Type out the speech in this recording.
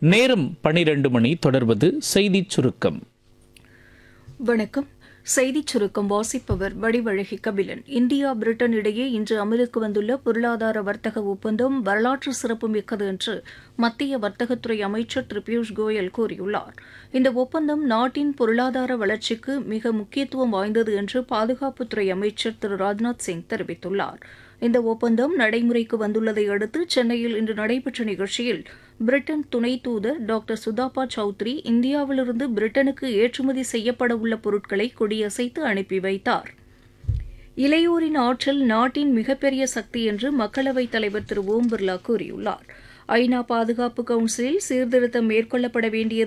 நேரம் பனிரெண்டு மணி தொடர்வது செய்திச் சுருக்கம் வணக்கம் செய்திச் சுருக்கம் வாசிப்பவர் வடிவழகி கபிலன் இந்தியா பிரிட்டன் இடையே இன்று அமலுக்கு வந்துள்ள பொருளாதார வர்த்தக ஒப்பந்தம் வரலாற்று சிறப்புமிக்கது என்று மத்திய வர்த்தகத்துறை அமைச்சர் திரு பியூஷ் கோயல் கூறியுள்ளார் இந்த ஒப்பந்தம் நாட்டின் பொருளாதார வளர்ச்சிக்கு மிக முக்கியத்துவம் வாய்ந்தது என்று பாதுகாப்புத்துறை அமைச்சர் திரு ராஜ்நாத் சிங் தெரிவித்துள்ளார் இந்த ஒப்பந்தம் நடைமுறைக்கு வந்துள்ளதை அடுத்து சென்னையில் இன்று நடைபெற்ற நிகழ்ச்சியில் பிரிட்டன் துணை தூதர் டாக்டர் சுதாபா சௌத்ரி இந்தியாவிலிருந்து பிரிட்டனுக்கு ஏற்றுமதி செய்யப்பட உள்ள பொருட்களை கொடியசைத்து அனுப்பி வைத்தார் இளையோரின் ஆற்றல் நாட்டின் மிகப்பெரிய சக்தி என்று மக்களவைத் தலைவர் திரு ஓம் பிர்லா கூறியுள்ளார் ஐநா பாதுகாப்பு கவுன்சிலில் சீர்திருத்தம் மேற்கொள்ளப்பட வேண்டியது